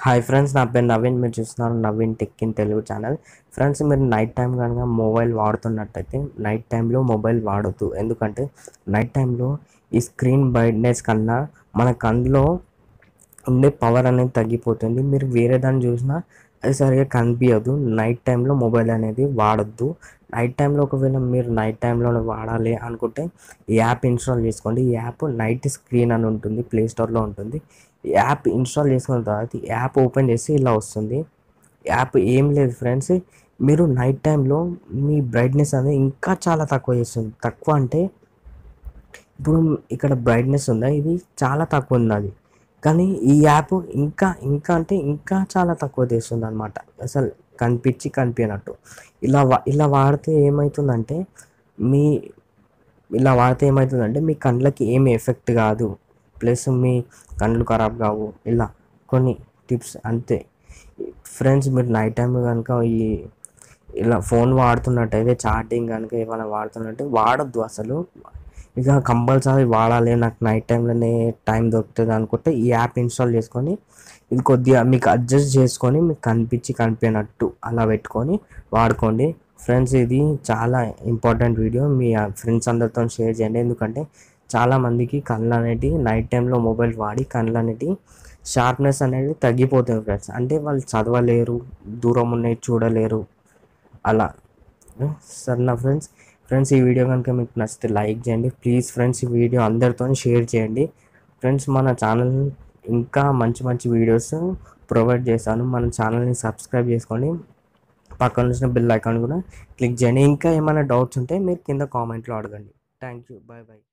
hi friends నా పేరు నవీన్ మీరు చూస్తున్నారు Naveen tech in Telugu channel friends మీరు నైట్ టైం కనుక మొబైల్ వాడుతున్నట్టయితే నైట్ టైంలో మొబైల్ వాడొద్దు ఎందుకంటే నైట్ టైంలో ఈ స్క్రీన్ బ్రైట్నెస్ కన్నా మన కళ్ళలో ఉండే పవర్ అనేది తగ్గిపోతుంది మీరు వేరే దాన్ని చూసినా అది సరిగా కనిపించదు నైట్ టైంలో మొబైల్ అనేది వాడొద్దు నైట్ టైంలో ఒకవేళ మీరు నైట్ టైంలో వాడాలి అనుకుంటే ఈ యాప్ ఇన్స్టాల్ చేసుకోండి ఈ యాప్ నైట్ స్క్రీన్ అని ఉంటుంది ప్లే స్టోర్లో ఉంటుంది ఈ యాప్ ఇన్స్టాల్ చేసుకున్న తర్వాత ఈ యాప్ ఓపెన్ చేసి ఇలా వస్తుంది యాప్ ఏం లేదు ఫ్రెండ్స్ మీరు నైట్ టైంలో మీ బ్రైట్నెస్ అనేది ఇంకా చాలా తక్కువ చేస్తుంది తక్కువ అంటే ఇప్పుడు ఇక్కడ బ్రైట్నెస్ ఉందా ఇది చాలా తక్కువ ఉంది అది కానీ ఈ యాప్ ఇంకా ఇంకా అంటే ఇంకా చాలా తక్కువ చేస్తుంది అనమాట అసలు కనిపించి కనిపించినట్టు ఇలా వా ఇలా వాడితే ఏమవుతుందంటే మీ ఇలా వాడితే ఏమవుతుందంటే మీ కళ్ళకి ఏమి ఎఫెక్ట్ కాదు ప్లస్ మీ కళ్ళు ఖరాబ్ కావు ఇలా కొన్ని టిప్స్ అంతే ఫ్రెండ్స్ మీరు నైట్ టైం కనుక ఈ ఇలా ఫోన్ వాడుతున్నట్టయితే చాటింగ్ కనుక ఏమైనా వాడుతున్నట్టు వాడొద్దు అసలు ఇక కంపల్సరీ వాడాలి నాకు నైట్ టైంలోనే టైం దొరుకుతుంది అనుకుంటే ఈ యాప్ ఇన్స్టాల్ చేసుకొని ఇది కొద్దిగా మీకు అడ్జస్ట్ చేసుకొని మీకు కనిపించి కనిపించినట్టు అలా పెట్టుకొని వాడుకోండి ఫ్రెండ్స్ ఇది చాలా ఇంపార్టెంట్ వీడియో మీ ఫ్రెండ్స్ అందరితో షేర్ చేయండి ఎందుకంటే చాలామందికి కళ్ళు అనేటివి నైట్ టైంలో మొబైల్ వాడి కళ్ళు అనేటివి షార్ప్నెస్ అనేది తగ్గిపోతుంది ఫ్రెండ్స్ అంటే వాళ్ళు చదవలేరు దూరం ఉన్నాయి చూడలేరు అలా సరేనా ఫ్రెండ్స్ ఫ్రెండ్స్ ఈ వీడియో కనుక మీకు నచ్చితే లైక్ చేయండి ప్లీజ్ ఫ్రెండ్స్ ఈ వీడియో అందరితో షేర్ చేయండి ఫ్రెండ్స్ మన ఛానల్ ఇంకా మంచి మంచి వీడియోస్ ప్రొవైడ్ చేస్తాను మన ఛానల్ని సబ్స్క్రైబ్ చేసుకోండి పక్కన వచ్చిన బిల్ ఐకాన్ కూడా క్లిక్ చేయండి ఇంకా ఏమైనా డౌట్స్ ఉంటే మీరు కింద కామెంట్లో అడగండి థ్యాంక్ యూ బాయ్ బాయ్